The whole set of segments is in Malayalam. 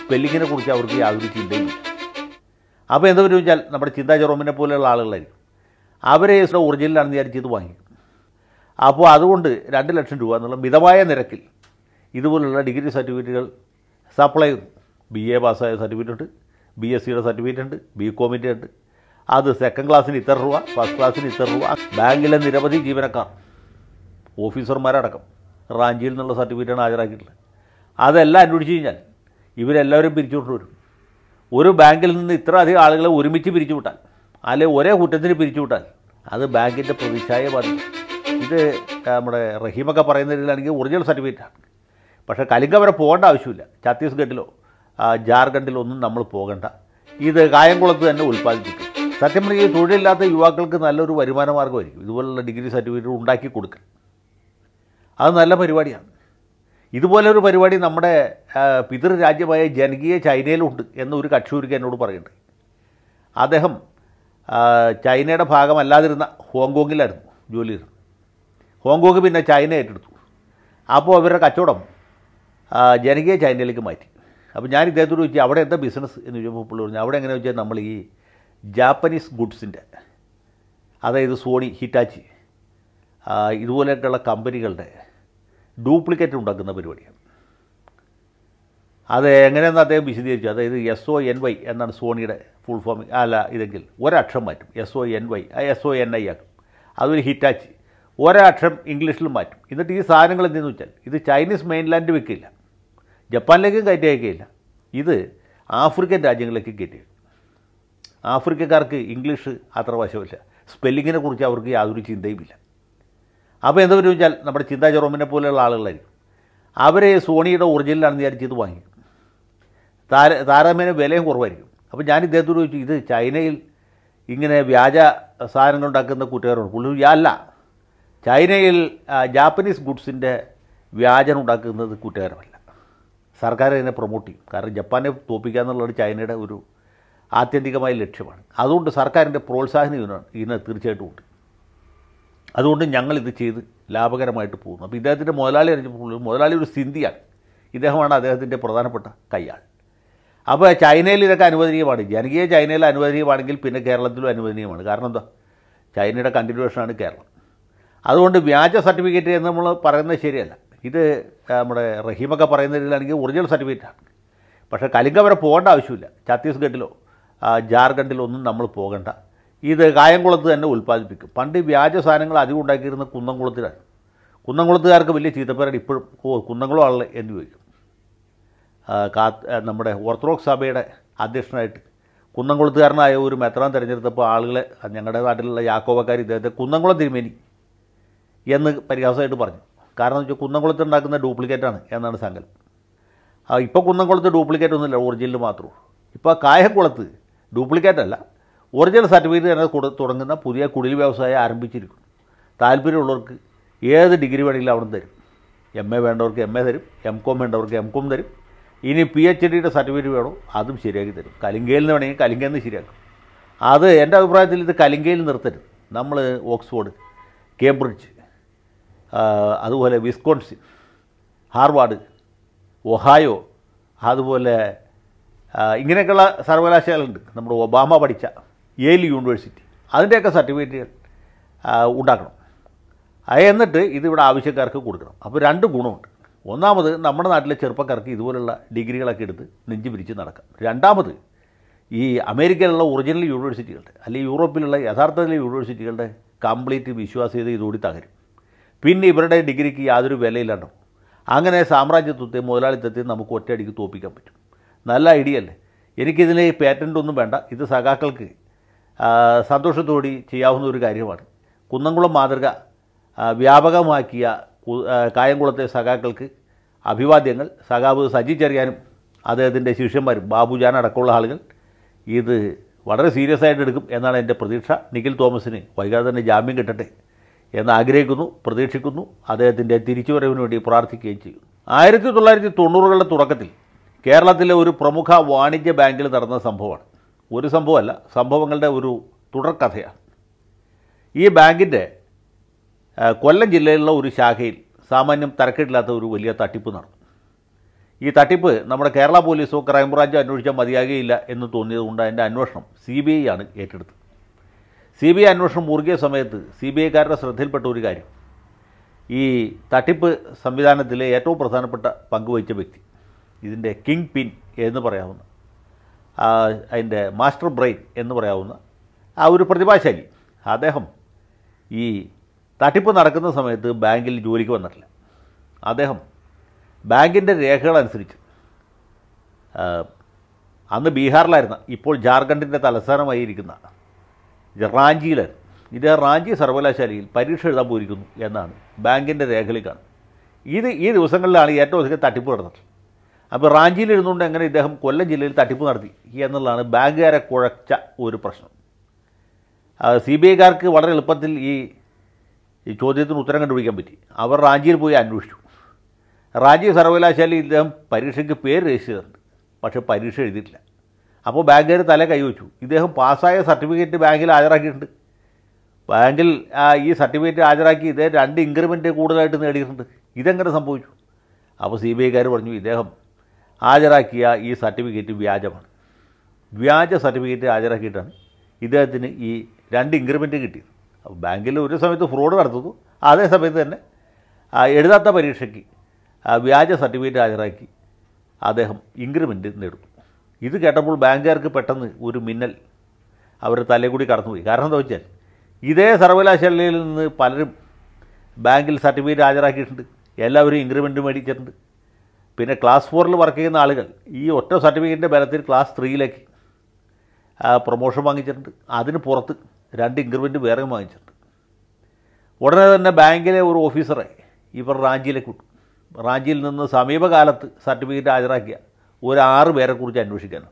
സ്പെല്ലിങ്ങിനെ കുറിച്ച് അവർക്ക് യാതൊരു ചിന്തയും അപ്പോൾ എന്താ പറ്റും വെച്ചാൽ നമ്മുടെ ചിന്താ ജെറോമിനെ പോലെയുള്ള ആളുകളായിരിക്കും അവരെ ഒറിജിനലാണെന്ന് വിചാരിച്ച് ഇത് വാങ്ങിക്കും അപ്പോൾ അതുകൊണ്ട് രണ്ട് ലക്ഷം രൂപ എന്നുള്ള മിതമായ നിരക്കിൽ ഇതുപോലുള്ള ഡിഗ്രി സർട്ടിഫിക്കറ്റുകൾ സപ്ലൈ ചെയ്തു ബി എ പാസ്സായ സർട്ടിഫിക്കറ്റ് ഉണ്ട് ബി എസ് സിയുടെ സർട്ടിഫിക്കറ്റ് ഉണ്ട് ബി കോമിൻ്റെ ഉണ്ട് അത് സെക്കൻഡ് ക്ലാസ്സിന് ഇത്ര രൂപ ഫസ്റ്റ് ക്ലാസ്സിന് ഇത്ര രൂപ ബാങ്കിലെ നിരവധി ജീവനക്കാർ ഓഫീസർമാരടക്കം റാഞ്ചിയിൽ നിന്നുള്ള സർട്ടിഫിക്കറ്റാണ് ഹാജരാക്കിയിട്ടുള്ളത് അതെല്ലാം അന്വേഷിച്ച് കഴിഞ്ഞാൽ ഇവരെല്ലാവരും പിരിച്ചുകൊണ്ട് വരും ഒരു ബാങ്കിൽ നിന്ന് ഇത്ര അധികം ആളുകളെ ഒരുമിച്ച് പിരിച്ചു വിട്ടാൽ അല്ലെങ്കിൽ ഒരേ കുറ്റത്തിന് പിരിച്ചു വിട്ടാൽ അത് ബാങ്കിൻ്റെ പ്രതിച്ഛായ ബാധിക്കും ഇത് നമ്മുടെ റഹീമൊക്കെ പറയുന്നതിലാണെങ്കിൽ ഒറിജിനൽ സർട്ടിഫിക്കറ്റാണ് പക്ഷേ കലിംഗ വരെ പോകേണ്ട ആവശ്യമില്ല ഛത്തീസ്ഗഡിലോ ആ, ജാർഖണ്ഡിലോ ഒന്നും നമ്മൾ പോകണ്ട ഇത് കായംകുളത്ത് തന്നെ ഉൽപ്പാദിപ്പിക്കും സത്യം പറഞ്ഞാൽ ഈ തൊഴിലില്ലാത്ത യുവാക്കൾക്ക് നല്ലൊരു വരുമാന മാർഗ്ഗമായിരിക്കും ഇതുപോലുള്ള ഡിഗ്രി സർട്ടിഫിക്കറ്റ് ഉണ്ടാക്കി കൊടുക്കൽ അത് നല്ല പരിപാടിയാണ് ഇതുപോലെ ഒരു പരിപാടി നമ്മുടെ ആ, പിതൃരാജ്യമായ ജനകീയ ചൈനയിലുണ്ട് എന്നൊരു കക്ഷി ഒരിക്കൽ എന്നോട് പറയുന്നുണ്ട് അദ്ദേഹം ആ, ചൈനയുടെ ഭാഗമല്ലാതിരുന്ന ഹോങ്കോങ്ങിലായിരുന്നു ജോലി ചെയ്തത് ഹോങ്കോങ് പിന്നെ ചൈന ഏറ്റെടുത്തു അപ്പോൾ അവരുടെ കച്ചവടം ആ, ജനകീയ ചൈനയിലേക്ക് മാറ്റി അപ്പോൾ ഞാൻ ഇദ്ദേഹത്തോട് ചോദിച്ചു അവിടെ എന്താ ബിസിനസ് എന്ന് ചോദിച്ചപ്പോൾ പുള്ളി പറഞ്ഞു അവിടെ എങ്ങനെയാ വെച്ചാൽ നമ്മൾ ഈ ജാപ്പനീസ് ഗുഡ്സിൻ്റെ അതായത് സോണി ഹിറ്റാച്ചി ആ, ഇതുപോലെയൊക്കെയുള്ള കമ്പനികളുടെ ഡ്യൂപ്ലിക്കേറ്റ് ഉണ്ടാക്കുന്ന പരിപാടിയാണ് അത് എങ്ങനെയെന്ന് അദ്ദേഹം വിശദീകരിച്ചു അതായത് എസ് ഒ എൻ വൈ എന്നാണ് സോണിയുടെ ഫുൾ ഫോം അല്ല ഇതെങ്കിൽ ഒരക്ഷരം മാറ്റും S O N Y S O N I ആക്കും അതൊരു ഹിറ്റാച്ചി ഒരക്ഷരം ഇംഗ്ലീഷിൽ മാറ്റും എന്നിട്ട് ഈ സാധനങ്ങൾ എന്തെന്ന് വെച്ചാൽ ഇത് ചൈനീസ് മെയിൻലാൻഡ് വെക്കില്ല ജപ്പാനിലേക്കും കയറ്റി അയക്കുകയില്ല ഇത് ആഫ്രിക്കൻ രാജ്യങ്ങളിലേക്ക് കയറ്റി അയക്കും. ആഫ്രിക്കക്കാർക്ക് ഇംഗ്ലീഷ് അത്ര വശമില്ല സ്പെല്ലിങ്ങിനെ കുറിച്ച് അവർക്ക് യാതൊരു ചിന്തയുമില്ല അപ്പോൾ എന്താ പറ്റും വെച്ചാൽ നമ്മുടെ ചിന്താ ജെറോമിനെ പോലെയുള്ള ആളുകളായിരിക്കും അവരെ സോണിയുടെ ഒറിജിനലാണെന്ന് വിചാരിച്ച് ഇത് വാങ്ങിക്കും താര താരതമ്യേന വിലയും കുറവായിരിക്കും അപ്പോൾ ഞാൻ ഇദ്ദേഹത്തോട് ചോദിച്ചു ഇത് ചൈനയിൽ ഇങ്ങനെ വ്യാജ സാധനങ്ങൾ ഉണ്ടാക്കുന്ന കൂട്ടുകാരുണ്ട് പുള്ളി പറഞ്ഞു, അല്ല ചൈനയിൽ ആ, ജാപ്പനീസ് ഗുഡ്സിൻ്റെ വ്യാജനം ഉണ്ടാക്കുന്നത് കൂട്ടുകാരമല്ല സർക്കാർ ഇതിനെ പ്രൊമോട്ട് ചെയ്യും കാരണം ജപ്പാനെ തോപ്പിക്കുക എന്നുള്ളത് ചൈനയുടെ ഒരു ആത്യന്തികമായ ലക്ഷ്യമാണ് അതുകൊണ്ട് സർക്കാരിൻ്റെ പ്രോത്സാഹനം ഇതിനാണ് ഇതിന് തീർച്ചയായിട്ടും ഉണ്ട് അതുകൊണ്ട് ഞങ്ങളിത് ചെയ്ത് ലാഭകരമായിട്ട് പോകുന്നു അപ്പോൾ ഇദ്ദേഹത്തിൻ്റെ മുതലാളി അറിഞ്ഞപ്പോൾ മുതലാളി ഒരു സിന്ധിയാണ് ഇദ്ദേഹമാണ് അദ്ദേഹത്തിൻ്റെ പ്രധാനപ്പെട്ട കൈയാൾ അപ്പോൾ ചൈനയിൽ ഇതൊക്കെ അനുവദനീയമാണ് ജനകീയ ചൈനയിൽ അനുവദനീയമാണെങ്കിൽ പിന്നെ കേരളത്തിലും അനുവദനീയമാണ് കാരണം എന്താ ചൈനയുടെ കണ്ടിന്യൂഷനാണ് കേരളം അതുകൊണ്ട് വ്യാജ സർട്ടിഫിക്കറ്റ് എന്ന് നമ്മൾ പറയുന്നത് ശരിയല്ല ഇത് നമ്മുടെ റഹീമൊക്കെ പറയുന്നതിലാണെങ്കിൽ ഒറിജിനൽ സർട്ടിഫിക്കറ്റാണ് പക്ഷേ കലിംഗ വരെ പോകേണ്ട ആവശ്യമില്ല ഛത്തീസ്ഗഡിലോ ആ, ജാർഖണ്ഡിലോ ഒന്നും നമ്മൾ പോകണ്ട ഇത് കായംകുളത്ത് തന്നെ ഉൽപ്പാദിപ്പിക്കും പണ്ട് ഈ വ്യാജ സാധനങ്ങൾ അധികം ഉണ്ടാക്കിയിരുന്ന കുന്നംകുളത്തിലാണ് കുന്നംകുളത്തുകാർക്ക് വലിയ ചീത്തപ്പേരാണ് ഇപ്പോഴും ഓ കുന്നംകുളം ആളെ എന്ന് ചോദിക്കും ആ, കാ- ആ, നമ്മുടെ ഓർത്തഡോക്സ് സഭയുടെ അധ്യക്ഷനായിട്ട് കുന്നംകുളത്തുകാരനായ ഒരു മെത്രാൻ തിരഞ്ഞെടുത്തപ്പോൾ ആളുകളെ ഞങ്ങളുടെ നാട്ടിലുള്ള യാക്കോബക്കാർ ഇദ്ദേഹത്തെ കുന്നംകുളം തിരുമേനി എന്ന് പരിഹാസമായിട്ട് പറഞ്ഞു കാരണം എന്ന് വെച്ചാൽ കുന്നംകുളത്ത് ഉണ്ടാക്കുന്ന ഡ്യൂപ്ലിക്കേറ്റാണ് എന്നാണ് സങ്കല്പം ആ ഇപ്പോൾ കുന്നംകുളത്ത് ഡ്യൂപ്ലിക്കേറ്റ് ഒന്നുമില്ല ഒറിജിനൽ മാത്രമേ ഉള്ളൂ ഇപ്പോൾ കായംകുളത്ത് ഡ്യൂപ്ലിക്കേറ്റ് അല്ല ഒറിജിനൽ സർട്ടിഫിക്കറ്റ് തന്നെ കൊടു തുടങ്ങുന്ന പുതിയ കുടിൽ വ്യവസായം ആരംഭിച്ചിരിക്കുന്നു താല്പര്യമുള്ളവർക്ക് ഏത് ഡിഗ്രി വേണമെങ്കിലും അവിടെ തരും എം എ വേണ്ടവർക്ക് എം എ തരും എം കോം വേണ്ടവർക്ക് എം കോം തരും ഇനി പി എച്ച് ഡിയുടെ സർട്ടിഫിക്കറ്റ് വേണോ അതും ശരിയാക്കി തരും കലിങ്കയിൽ നിന്ന് വേണമെങ്കിൽ കലിങ്കയിൽ നിന്ന് ശരിയാക്കും അത് എൻ്റെ അഭിപ്രായത്തിൽ ഇത് കലിങ്കയിൽ നിർത്തരുത് നമ്മൾ ഓക്സ്ഫോർഡ് കേംബ്രിഡ്ജ് ആ, അതുപോലെ വിസ്കോൺസിൻ ഹാർവാർഡ് ഒഹായോ അതുപോലെ ആ, ഇങ്ങനെയൊക്കെയുള്ള സർവകലാശാലകളുണ്ട് നമ്മുടെ ഒബാമ പഠിച്ച യേൽ യൂണിവേഴ്സിറ്റി അതിൻ്റെയൊക്കെ സർട്ടിഫിക്കറ്റുകൾ ആ, ഉണ്ടാക്കണം അത് എന്നിട്ട് ഇതിവിടെ ആവശ്യക്കാർക്ക് കൊടുക്കണം അപ്പോൾ രണ്ട് ഗുണമുണ്ട് ഒന്നാമത് നമ്മുടെ നാട്ടിലെ ചെറുപ്പക്കാർക്ക് ഇതുപോലുള്ള ഡിഗ്രികളൊക്കെ എടുത്ത് നെഞ്ചു പിരിച്ച് നടക്കാം രണ്ടാമത് ഈ അമേരിക്കയിലുള്ള ഒറിജിനൽ യൂണിവേഴ്സിറ്റികളുടെ അല്ലെങ്കിൽ യൂറോപ്പിലുള്ള യഥാർത്ഥത്തിലെ യൂണിവേഴ്സിറ്റികളുടെ കംപ്ലീറ്റ് വിശ്വാസ്യത ഇതുകൂടി തകരും പിന്നെ ഇവരുടെ ഡിഗ്രിക്ക് യാതൊരു വിലയില്ലാണ്ടാവും അങ്ങനെ സാമ്രാജ്യത്വത്തെ മുതലാളിത്തത്തെ നമുക്ക് ഒറ്റയടിക്ക് തോപ്പിക്കാൻ പറ്റും നല്ല ഐഡിയ അല്ലേ എനിക്കിതിന് പേറ്റൻ്റ് ഒന്നും വേണ്ട ഇത് സഖാക്കൾക്ക് ആ, സന്തോഷത്തോടെ ചെയ്യാവുന്ന ഒരു കാര്യമാണ് കുന്നംകുളം മാതൃക ആ, വ്യാപകമാക്കിയ കു- ആ, കായംകുളത്തെ സഖാക്കൾക്ക് അഭിവാദ്യങ്ങൾ സഖാവ് സജി ചെറിയാനും അദ്ദേഹത്തിൻ്റെ ശിഷ്യന്മാരും ബാബുജാൻ അടക്കമുള്ള ആളുകൾ ഇത് വളരെ സീരിയസ് ആയിട്ട് എടുക്കും എന്നാണ് എൻ്റെ പ്രതീക്ഷ നിഖിൽ തോമസിന് വൈകാതെ തന്നെ ജാമ്യം കിട്ടട്ടെ എന്ന് ആഗ്രഹിക്കുന്നു പ്രതീക്ഷിക്കുന്നു അദ്ദേഹത്തിൻ്റെ തിരിച്ചുവരവിന് വേണ്ടി പ്രാർത്ഥിക്കുകയും ചെയ്യും ആയിരത്തി തൊള്ളായിരത്തി തൊണ്ണൂറുകളുടെ തുടക്കത്തിൽ കേരളത്തിലെ ഒരു പ്രമുഖ വാണിജ്യ ബാങ്കിൽ നടന്ന സംഭവമാണ് ഒരു സംഭവമല്ല സംഭവങ്ങളുടെ ഒരു തുടർക്കഥയാണ് ഈ ബാങ്കിൻ്റെ ആ, കൊല്ലം ജില്ലയിലുള്ള ഒരു ശാഖയിൽ സാമാന്യം തരക്കേടില്ലാത്ത ഒരു വലിയ തട്ടിപ്പ് നടന്നു ഈ തട്ടിപ്പ് നമ്മുടെ കേരള പോലീസോ ക്രൈംബ്രാഞ്ചോ അന്വേഷിച്ചാൽ മതിയാകുകയില്ല എന്ന് തോന്നിയതുകൊണ്ട് അതിൻ്റെ അന്വേഷണം സി ബി ഐ ആണ് ഏറ്റെടുത്തത് സി ബി ഐ അന്വേഷണം മുറുകിയ സമയത്ത് സി ബി ഐക്കാരുടെ ശ്രദ്ധയിൽപ്പെട്ട ഒരു കാര്യം ഈ തട്ടിപ്പ് സംവിധാനത്തിലെ ഏറ്റവും പ്രധാനപ്പെട്ട പങ്കുവഹിച്ച വ്യക്തി ഇതിൻ്റെ കിങ് പിൻ എന്ന് പറയാവുന്ന ആ, അതിൻ്റെ മാസ്റ്റർ ബ്രെയിൻ എന്ന് പറയാവുന്ന ആ ഒരു പ്രതിഭാശാലി അദ്ദേഹം ഈ തട്ടിപ്പ് നടക്കുന്ന സമയത്ത് ബാങ്കിൽ ജോലിക്ക് വന്നിട്ടില്ല അദ്ദേഹം ബാങ്കിൻ്റെ രേഖകളനുസരിച്ച് ആ, അന്ന് ബീഹാറിലായിരുന്ന ഇപ്പോൾ ജാർഖണ്ഡിൻ്റെ തലസ്ഥാനമായി ഇരിക്കുന്ന റാഞ്ചിയിലായിരുന്നു ഇത് റാഞ്ചി സർവകലാശാലയിൽ പരീക്ഷ എഴുതാൻ പോയിരിക്കുന്നു എന്നാണ് ബാങ്കിൻ്റെ രേഖകളിൽ കാണുന്നത് ഇത് ഈ ദിവസങ്ങളിലാണ് ഏറ്റവും അധികം തട്ടിപ്പ് നടന്നത് അപ്പോൾ റാഞ്ചിയിൽ ഇരുന്നുകൊണ്ട് എങ്ങനെ ഇദ്ദേഹം കൊല്ലം ജില്ലയിൽ തട്ടിപ്പ് നടത്തി എന്നുള്ളതാണ് ബാങ്കുകാരെ കുഴച്ച ഒരു പ്രശ്നം സി ബി ഐക്കാർക്ക് വളരെ എളുപ്പത്തിൽ ഈ ഈ ചോദ്യത്തിന് ഉത്തരം കണ്ടുപിടിക്കാൻ പറ്റി അവർ റാഞ്ചിയിൽ പോയി അന്വേഷിച്ചു റാഞ്ചി സർവകലാശാലയിൽ ഇദ്ദേഹം പരീക്ഷയ്ക്ക് പേര് രജിസ്റ്റർ ചെയ്തിട്ടുണ്ട് പക്ഷേ പരീക്ഷ എഴുതിയിട്ടില്ല അപ്പോൾ ബാങ്കുകാർ തല കൈവച്ചു ഇദ്ദേഹം പാസ്സായ സർട്ടിഫിക്കറ്റ് ബാങ്കിൽ ഹാജരാക്കിയിട്ടുണ്ട് ബാങ്കിൽ ആ, ഈ സർട്ടിഫിക്കറ്റ് ഹാജരാക്കി ഇദ്ദേഹം രണ്ട് ഇൻക്രിമെൻറ്റ് കൂടുതലായിട്ട് നേടിയിട്ടുണ്ട് ഇതെങ്ങനെ സംഭവിച്ചു അപ്പോൾ സി ബി ഐക്കാർ പറഞ്ഞു ഇദ്ദേഹം ഹാജരാക്കിയ ഈ സർട്ടിഫിക്കറ്റ് വ്യാജമാണ് വ്യാജ സർട്ടിഫിക്കറ്റ് ഹാജരാക്കിയിട്ടാണ് ഇദ്ദേഹത്തിന് ഈ രണ്ട് ഇൻക്രിമെൻറ്റ് കിട്ടിയത് അപ്പോൾ ബാങ്കിൽ ഒരു സമയത്ത് ഫ്രോഡ് നടത്തുന്നു അതേ സമയത്ത് തന്നെ ആ, എഴുതാത്ത പരീക്ഷയ്ക്ക് ആ, വ്യാജ സർട്ടിഫിക്കറ്റ് ഹാജരാക്കി അദ്ദേഹം ഇൻക്രിമെൻറ്റ് നേടുന്നു ഇത് കേട്ടപ്പോൾ ബാങ്കുകാർക്ക് പെട്ടെന്ന് ഒരു മിന്നൽ അവരുടെ തലയിൽ കൂടി കടന്നുപോയി കാരണം എന്താ വെച്ചാൽ ഇതേ സർവകലാശാലയിൽ നിന്ന് പലരും ബാങ്കിൽ സർട്ടിഫിക്കറ്റ് ഹാജരാക്കിയിട്ടുണ്ട് എല്ലാവരും ഇൻക്രിമെൻറ്റ് മേടിച്ചിട്ടുണ്ട് പിന്നെ ക്ലാസ് ഫോറിൽ വർക്ക് ചെയ്യുന്ന ആളുകൾ ഈ ഒറ്റ സർട്ടിഫിക്കറ്റിൻ്റെ ബലത്തിൽ ക്ലാസ് ത്രീയിലേക്ക് പ്രൊമോഷൻ വാങ്ങിച്ചിട്ടുണ്ട് അതിന് പുറത്ത് രണ്ട് ഇൻക്രിമെൻറ്റ് വേറെയും വാങ്ങിച്ചിട്ടുണ്ട് ഉടനെ തന്നെ ബാങ്കിലെ ഒരു ഓഫീസറെ ഇവർ റാഞ്ചിയിലേക്ക് വിട്ടു റാഞ്ചിയിൽ നിന്ന് സമീപകാലത്ത് സർട്ടിഫിക്കറ്റ് ഹാജരാക്കിയ ഒരു ആറ് പേരെക്കുറിച്ച് അന്വേഷിക്കാനാണ്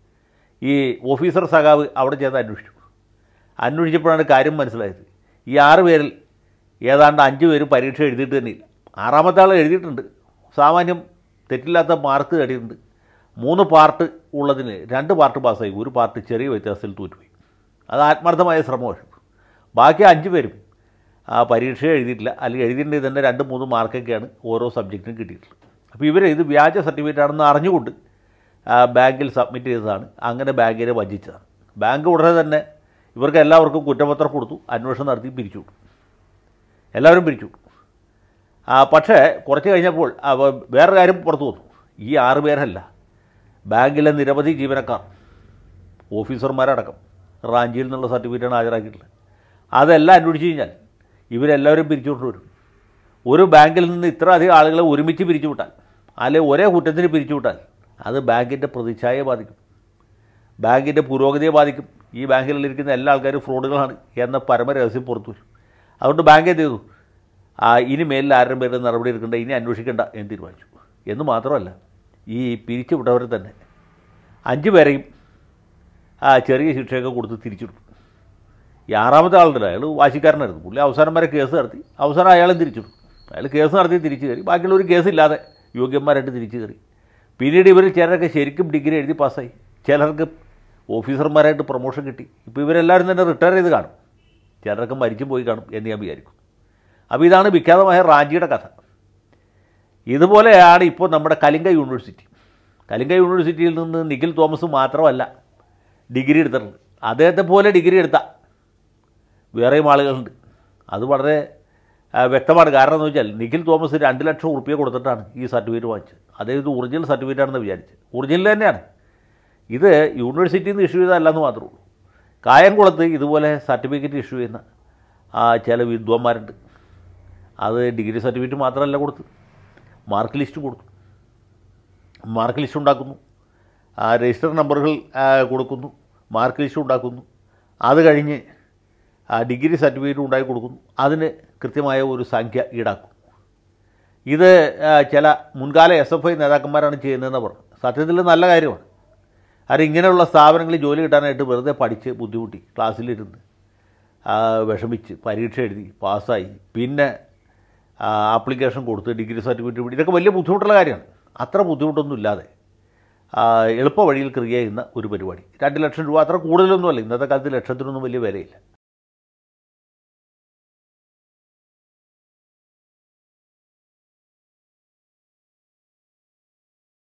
ഈ ഓഫീസർ സഖാവ് അവിടെ ചെന്ന് അന്വേഷിച്ചു അന്വേഷിച്ചപ്പോഴാണ് കാര്യം മനസ്സിലായത് ഈ ആറ് പേരിൽ ഏതാണ്ട് അഞ്ച് പേരും പരീക്ഷ എഴുതിയിട്ട് തന്നെയില്ല ആറാമത്തെ ആൾ എഴുതിയിട്ടുണ്ട് സാമാന്യം തെറ്റില്ലാത്ത മാർക്ക് നേടിയിട്ടുണ്ട് മൂന്ന് പാർട്ട് ഉള്ളതിന് രണ്ട് പാർട്ട് പാസ്സായി ഒരു പാർട്ട് ചെറിയ വ്യത്യാസത്തിൽ തോറ്റുപോയി അത് ആത്മാർത്ഥമായ ശ്രമമാണ് ബാക്കി അഞ്ച് പേരും ആ പരീക്ഷ എഴുതിയിട്ടില്ല അല്ലെങ്കിൽ എഴുതിയിട്ടുണ്ടെങ്കിൽ തന്നെ രണ്ട് മൂന്ന് മാർക്കൊക്കെയാണ് ഓരോ സബ്ജക്റ്റിനും കിട്ടിയിട്ടുള്ളത് അപ്പോൾ ഇവർ ഇത് വ്യാജ സർട്ടിഫിക്കറ്റ് ആണെന്ന് അറിഞ്ഞുകൊണ്ട് ആ, ബാങ്കിൽ സബ്മിറ്റ് ചെയ്തതാണ് അങ്ങനെ ബാങ്കിനെ വഞ്ചിച്ചതാണ് ബാങ്ക് ഉടനെ തന്നെ ഇവർക്ക് എല്ലാവർക്കും കുറ്റപത്രം കൊടുത്തു അന്വേഷണം നടത്തി പിരിച്ചു വിട്ടു എല്ലാവരും പിരിച്ചു വിട്ടു ആ, പക്ഷേ കുറച്ച് കഴിഞ്ഞപ്പോൾ അവ വേറെ കാര്യം പുറത്തു വന്നു ഈ ആറ് പേരല്ല ബാങ്കിലെ നിരവധി ജീവനക്കാർ ഓഫീസർമാരടക്കം റാഞ്ചിയിൽ നിന്നുള്ള സർട്ടിഫിക്കറ്റാണ് ഹാജരാക്കിയിട്ടുള്ളത് അതെല്ലാം അന്വേഷിച്ച് കഴിഞ്ഞാൽ ഇവരെല്ലാവരും പിരിച്ചുകൊണ്ട് വരും ഒരു ബാങ്കിൽ നിന്ന് ഇത്ര അധികം ആളുകളെ ഒരുമിച്ച് പിരിച്ചു വിട്ടാൽ അല്ലെങ്കിൽ ഒരേ കുറ്റത്തിന് പിരിച്ചു വിട്ടാൽ അത് ബാങ്കിൻ്റെ പ്രതിച്ഛായയെ ബാധിക്കും ബാങ്കിൻ്റെ പുരോഗതിയെ ബാധിക്കും ഈ ബാങ്കിലിരിക്കുന്ന എല്ലാ ആൾക്കാരും ഫ്രോഡുകളാണ് എന്ന പരമരഹസ്യം പുറത്തു വരും അതുകൊണ്ട് ബാങ്ക് എന്ത് ചെയ്തു ആ ഇനി മേലിൽ ആരുടെ പേരിൽ നടപടി എടുക്കണ്ട ഇനി അന്വേഷിക്കേണ്ട എന്ന് തീരുമാനിച്ചു എന്ന് മാത്രമല്ല ഈ പിരിച്ചു വിട്ടവരെ തന്നെ അഞ്ച് പേരെയും ആ ചെറിയ ശിക്ഷയൊക്കെ കൊടുത്ത് തിരിച്ചിട്ടു ഈ ആറാമത്തെ ആളുണ്ടല്ലോ അയാൾ വാശിക്കാരനായിരുന്നു പുള്ളി അവസാനം വരെ കേസ് നടത്തി അവസാനം അയാളും തിരിച്ചിട്ടു അയാൾ കേസ് നടത്തി തിരിച്ചു കയറി ബാക്കിയുള്ള ഒരു കേസില്ലാതെ യോഗ്യന്മാരായിട്ട് തിരിച്ചു കയറി പിന്നീട് ഇവർ ചിലരൊക്കെ ശരിക്കും ഡിഗ്രി എഴുതി പാസ്സായി ചിലർക്ക് ഓഫീസർമാരായിട്ട് പ്രൊമോഷൻ കിട്ടി ഇപ്പോൾ ഇവരെല്ലാവരും തന്നെ റിട്ടയർ ചെയ്ത് കാണും ചിലരൊക്കെ മരിച്ചു പോയി കാണും എന്ന് ഞാൻ വിചാരിക്കും അപ്പോൾ ഇതാണ് വിഖ്യാതമായ റാഞ്ചിയുടെ കഥ ഇതുപോലെയാണ് ഇപ്പോൾ നമ്മുടെ കലിംഗ യൂണിവേഴ്സിറ്റി കലിംഗ യൂണിവേഴ്സിറ്റിയിൽ നിന്ന് നിഖിൽ തോമസ് മാത്രമല്ല ഡിഗ്രി എടുത്തിട്ടുണ്ട് അദ്ദേഹത്തെ പോലെ ഡിഗ്രി എടുത്ത വേറെയും ആളുകളുണ്ട് അത് വളരെ ആ, വ്യക്തമാണ് കാരണം എന്ന് വെച്ചാൽ നിഖിൽ തോമസ് രണ്ട് ലക്ഷം ഉറുപ്പ്യ കൊടുത്തിട്ടാണ് ഈ സർട്ടിഫിക്കറ്റ് വാങ്ങിച്ചത് അദ്ദേഹം ഇത് ഒറിജിനൽ സർട്ടിഫിക്കറ്റ് ആണെന്ന് വിചാരിച്ചത് ഒറിജിനൽ തന്നെയാണ് ഇത് യൂണിവേഴ്സിറ്റിയിൽ നിന്ന് ഇഷ്യൂ ചെയ്തതല്ലെന്ന് മാത്രമേ ഉള്ളൂ കായംകുളത്ത് ഇതുപോലെ സർട്ടിഫിക്കറ്റ് ഇഷ്യൂ ചെയ്യുന്ന ആ, ചില വിദ്വാന്മാരുണ്ട് അത് ഡിഗ്രി സർട്ടിഫിക്കറ്റ് മാത്രമല്ല കൊടുത്ത് മാർക്ക് ലിസ്റ്റ് കൊടുത്തു മാർക്ക് ലിസ്റ്റ് ഉണ്ടാക്കുന്നു ആ രജിസ്റ്റർ നമ്പറുകൾ ആ, കൊടുക്കുന്നു മാർക്ക് ലിസ്റ്റ് ഉണ്ടാക്കുന്നു അത് കഴിഞ്ഞ് ആ ഡിഗ്രി സർട്ടിഫിക്കറ്റ് ഉണ്ടാക്കി കൊടുക്കുന്നു അതിന് കൃത്യമായ ഒരു സംഖ്യ ഈടാക്കും ഇത് ആ, ചില മുൻകാല എസ് എഫ് ഐ നേതാക്കന്മാരാണ് ചെയ്യുന്നതെന്ന് പറഞ്ഞു സത്യത്തിൽ നല്ല കാര്യമാണ് കാരണം ഇങ്ങനെയുള്ള സ്ഥാപനങ്ങളിൽ ജോലി കിട്ടാനായിട്ട് വെറുതെ പഠിച്ച് ബുദ്ധിമുട്ടി ക്ലാസ്സിലിരുന്ന് ആ, വിഷമിച്ച് പരീക്ഷ എഴുതി പാസ്സായി പിന്നെ ആ, ആപ്ലിക്കേഷൻ കൊടുത്ത് ഡിഗ്രി സർട്ടിഫിക്കറ്റ് പിടി ഇതൊക്കെ വലിയ ബുദ്ധിമുട്ടുള്ള കാര്യമാണ് അത്ര ബുദ്ധിമുട്ടൊന്നും ഇല്ലാതെ ആ, എളുപ്പ വഴിയിൽ ക്രിയ ചെയ്യുന്ന ഒരു പരിപാടി രണ്ട് ലക്ഷം രൂപ അത്ര കൂടുതലൊന്നുമല്ല ഇന്നത്തെ കാലത്ത് ലക്ഷത്തിനൊന്നും വലിയ വിലയില്ല